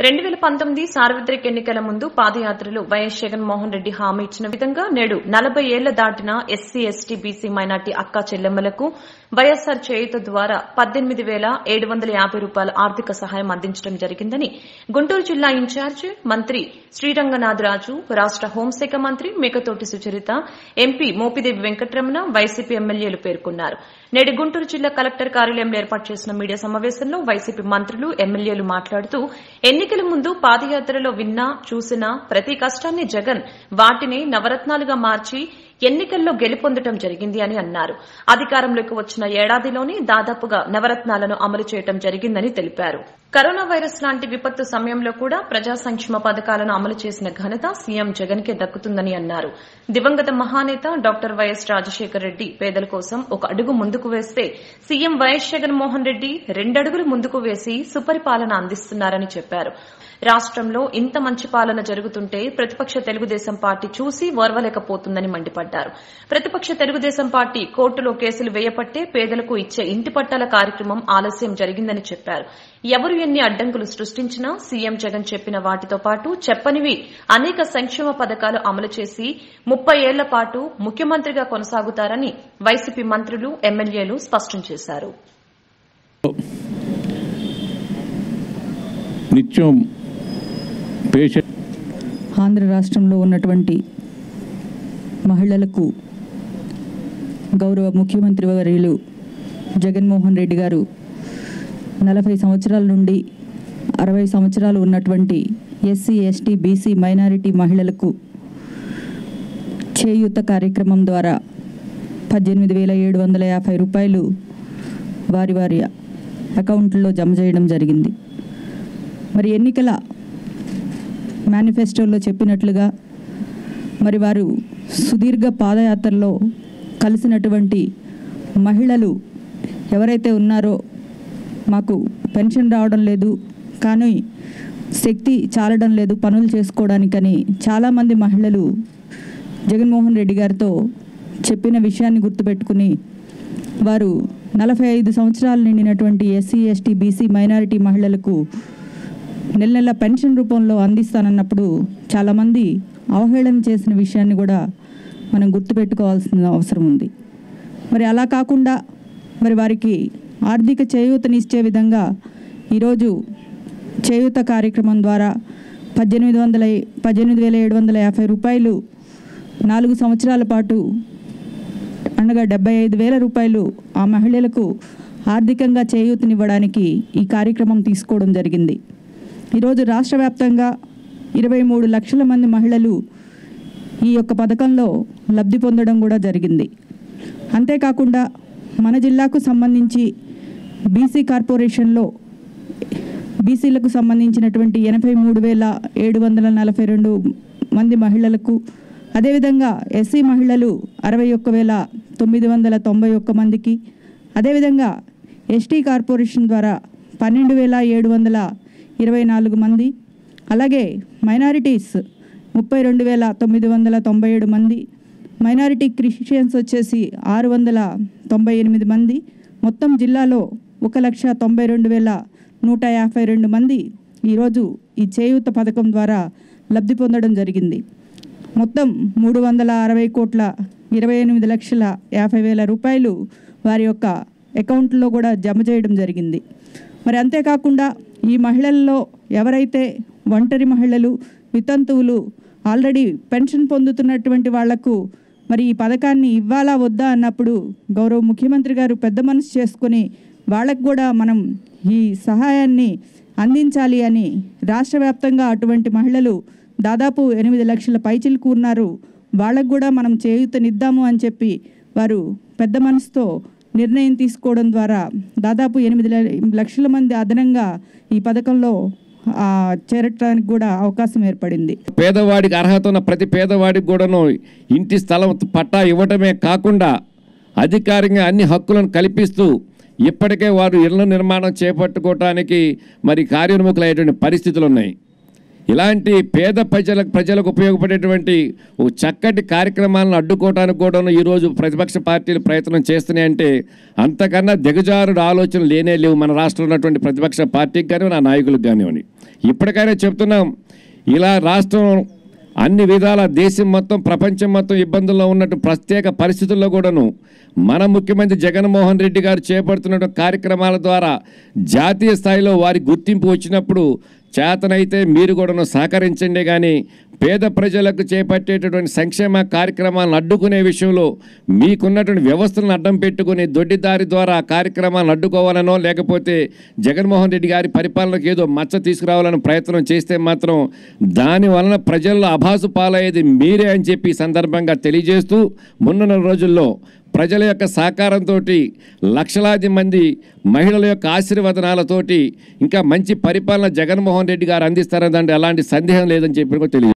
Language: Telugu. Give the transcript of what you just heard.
రెండు వేల పంతొమ్మిది సార్వత్రిక ఎన్నికల ముందు పాదయాత్రలో వైఎస్ జగన్మోహన్ రెడ్డి హామీ ఇచ్చిన విధంగా నేడు నలభై ఏళ్ల దాటిన ఎస్సీ ఎస్టీ బీసీ మైనార్టీ అక్కా చెల్లెమ్మలకు వైఎస్సార్ చేయుత ద్వారా పద్దెనిమిది వేల ఏడు వందల యాభై రూపాయల ఆర్థిక సహాయం అందించడం జరిగిందని గుంటూరు జిల్లా ఇన్ఛార్జ్ మంత్రి శ్రీరంగనాథరాజు రాష్ట హోంశాఖ మంత్రి మేకతోటి సుచరిత ఎంపీ మోపిదేవి వెంకటరమణ వైసీపీ ఎమ్మెల్యేలు పేర్కొన్నారు నేడు గుంటూరు జిల్లా కలెక్టర్ కార్యాలయంలో ఏర్పాటు చేసిన మీడియా సమావేశంలో వైసీపీ మంత్రులు ఎమ్మెల్యేలు మాట్లాడుతూ ఎన్నికల ముందు పాదయాత్రలో విన్నా చూసినా ప్రతి కష్టాన్ని జగన్ వాటిని నవరత్నాలుగా మార్చి ఎన్నికల్లో గెలుపొందడం జరిగింది అని అన్నారు అధికారంలోకి వచ్చిన ఏడాదిలోనే దాదాపుగా నవరత్నాలను అమలు చేయడం జరిగిందని తెలిపారు కరోనా వైరస్ లాంటి విపత్తు సమయంలో కూడా ప్రజా సంక్షేమ పథకాలను అమలు చేసిన ఘనత సీఎం జగన్ కే దక్కుతుందని అన్నారు దివంగత మహానేత డాక్టర్ వైఎస్ రాజశేఖర రెడ్డి పేదల కోసం ఒక అడుగు ముందుకు వేస్తే సీఎం వైఎస్ జగన్మోహన్ రెడ్డి రెండడుగులు ముందుకు వేసి సుపరిపాలన అందిస్తున్నారని చెప్పారు రాష్టంలో ఇంత మంచి పాలన జరుగుతుంటే ప్రతిపక్ష తెలుగుదేశం పార్టీ చూసి ఓర్వలేకపోతుందని మండిపడ్డారు ప్రతిపక్ష తెలుగుదేశం పార్టీ కోర్టులో కేసులు వేయపట్టే పేదలకు ఇచ్చే ఇంటి పట్టాల కార్యక్రమం ఆలస్యం జరిగిందని చెప్పారు ఎవరు ఎన్ని అడ్డంకులు సృష్టించినా సీఎం జగన్ చెప్పిన వాటితో పాటు చెప్పనివి అనేక సంక్షేమ పథకాలు అమలు చేసి ముప్పై ఏళ్ల పాటు ముఖ్యమంత్రిగా కొనసాగుతారని వైసీపీ మంత్రులు ఎమ్మెల్యేలు స్పష్టం చేశారు నిత్యం పేషెంట్ ఆంధ్ర రాష్ట్రంలో ఉన్నటువంటి మహిళలకు గౌరవ ముఖ్యమంత్రి వర్యులు జగన్మోహన్ రెడ్డి గారు నలభై సంవత్సరాల నుండి అరవై సంవత్సరాలు ఉన్నటువంటి ఎస్సీ ఎస్టీ బీసీ మైనారిటీ మహిళలకు చేయూత కార్యక్రమం ద్వారా పద్దెనిమిది వేల ఏడు వందల యాభై రూపాయలు వారి వారి అకౌంట్లో జమ చేయడం జరిగింది మరి ఎన్నికల మేనిఫెస్టోలో చెప్పినట్లుగా మరి వారు సుదీర్ఘ పాదయాత్రలో కలిసినటువంటి మహిళలు ఎవరైతే ఉన్నారో మాకు పెన్షన్ రావడం లేదు కానీ శక్తి చాలడం లేదు పనులు చేసుకోవడానికని చాలామంది మహిళలు జగన్మోహన్ రెడ్డి గారితో చెప్పిన విషయాన్ని గుర్తుపెట్టుకుని వారు నలభై ఐదు సంవత్సరాలు నిండినటువంటి ఎస్సీ ఎస్టీ బీసీ మైనారిటీ మహిళలకు నెల నెల పెన్షన్ రూపంలో అందిస్తానన్నప్పుడు చాలామంది అవహేళన చేసిన విషయాన్ని కూడా మనం గుర్తుపెట్టుకోవాల్సిన అవసరం ఉంది మరి అలా కాకుండా మరి వారికి ఆర్థిక చేయూతనిచ్చే విధంగా ఈరోజు చేయూత కార్యక్రమం ద్వారా పద్దెనిమిది వందల పద్దెనిమిది వేల ఏడు వందల యాభై రూపాయలు నాలుగు సంవత్సరాల పాటు అనగా డెబ్బై ఐదు వేల రూపాయలు ఆ మహిళలకు ఆర్థికంగా చేయూతనివ్వడానికి ఈ కార్యక్రమం తీసుకోవడం జరిగింది ఈరోజు రాష్ట్ర వ్యాప్తంగా ఇరవై మూడు లక్షల మంది మహిళలు ఈ యొక్క పథకంలో లబ్ధి పొందడం కూడా జరిగింది అంతేకాకుండా మన జిల్లాకు సంబంధించి బీసీ కార్పొరేషన్లో బీసీలకు సంబంధించినటువంటి ఎనభై మూడు వేల ఏడు వందల నలభై రెండు మంది మహిళలకు అదేవిధంగా ఎస్సీ మహిళలు అరవై ఒక్క వేల తొమ్మిది వందల తొంభై ఒక్క మందికి అదేవిధంగా ఎస్టీ కార్పొరేషన్ ద్వారా పన్నెండు వేల ఏడు వందల ఇరవై నాలుగు మంది అలాగే మైనారిటీస్ ముప్పై రెండు వేల తొమ్మిది వందల తొంభై ఏడు మంది మైనారిటీ క్రిస్టియన్స్ వచ్చేసి ఆరు వందల తొంభై ఎనిమిది మంది మొత్తం జిల్లాలో ఒక లక్ష తొంభై రెండు వేల నూట యాభై రెండు మంది ఈరోజు ఈ చేయూత పథకం ద్వారా లబ్ధి పొందడం జరిగింది మొత్తం మూడు వందల అరవై కోట్ల ఇరవై ఎనిమిది లక్షల యాభై వేల రూపాయలు వారి యొక్క అకౌంట్లో కూడా జమ చేయడం జరిగింది మరి అంతేకాకుండా ఈ మహిళల్లో ఎవరైతే ఒంటరి మహిళలు వితంతువులు ఆల్రెడీ పెన్షన్ పొందుతున్నటువంటి వాళ్లకు మరి ఈ పథకాన్ని ఇవ్వాలా వద్దా అన్నప్పుడు గౌరవ ముఖ్యమంత్రి గారు పెద్ద మనసు చేసుకొని వాళ్ళకు కూడా మనం ఈ సహాయాన్ని అందించాలి అని రాష్ట్ర వ్యాప్తంగా అటువంటి మహిళలు దాదాపు ఎనిమిది లక్షల పైచిలకు ఉన్నారు వాళ్ళకు కూడా మనం చేయూతనిద్దాము అని చెప్పి వారు పెద్ద మనసుతో నిర్ణయం తీసుకోవడం ద్వారా దాదాపు ఎనిమిది లక్షల మంది అదనంగా ఈ పథకంలో ఆ, చేరటానికి కూడా అవకాశం ఏర్పడింది పేదవాడికి అర్హత ఉన్న ప్రతి పేదవాడికి కూడాను ఇంటి స్థలం పట్టా ఇవ్వటమే కాకుండా అధికారికంగా అన్ని హక్కులను కల్పిస్తూ ఇప్పటికే వారు ఇళ్ల నిర్మాణం చేపట్టుకోవటానికి మరి కార్యోన్ముఖులయ్యేటువంటి పరిస్థితులు ఉన్నాయి ఇలాంటి పేద ప్రజలకు ప్రజలకు ఉపయోగపడేటువంటి ఓ చక్కటి కార్యక్రమాలను అడ్డుకోవడానికి కూడా ఈరోజు ప్రతిపక్ష పార్టీలు ప్రయత్నం చేస్తున్నాయంటే అంతకన్నా దిగజారుడు ఆలోచనలు లేనే లేవు మన రాష్ట్రంలో ఉన్నటువంటి ప్రతిపక్ష పార్టీకి కానీ నా నాయకులకు కానివ్వండి ఇప్పటికైనా చెప్తున్నాం ఇలా రాష్ట్రం అన్ని విధాల దేశం మొత్తం ప్రపంచం మొత్తం ఇబ్బందుల్లో ఉన్నట్టు ప్రత్యేక పరిస్థితుల్లో కూడాను మన ముఖ్యమంత్రి జగన్మోహన్ రెడ్డి గారు చేపడుతున్న కార్యక్రమాల ద్వారా జాతీయ స్థాయిలో వారి గుర్తింపు వచ్చినప్పుడు చేతనైతే మీరు కూడాను సహకరించండి కానీ పేద ప్రజలకు చేపట్టేటటువంటి సంక్షేమ కార్యక్రమాలను అడ్డుకునే విషయంలో మీకున్నటువంటి వ్యవస్థలను అడ్డం పెట్టుకుని దొడ్డిదారి ద్వారా ఆ కార్యక్రమాలను అడ్డుకోవాలనో లేకపోతే జగన్మోహన్ రెడ్డి గారి పరిపాలనకు ఏదో మచ్చ తీసుకురావాలని ప్రయత్నం చేస్తే మాత్రం దాని వలన ప్రజల్లో అభాసు పాలయ్యేది మీరే అని చెప్పి ఈ సందర్భంగా తెలియజేస్తూ మున్నున్న రోజుల్లో ప్రజల యొక్క సహకారంతో లక్షలాది మంది మహిళల యొక్క ఆశీర్వదనాలతోటి ఇంకా మంచి పరిపాలన జగన్మోహన్ రెడ్డి గారు అందిస్తారని దాంట్లో ఎలాంటి సందేహం లేదని చెప్పి కూడా తెలియజేస్తారు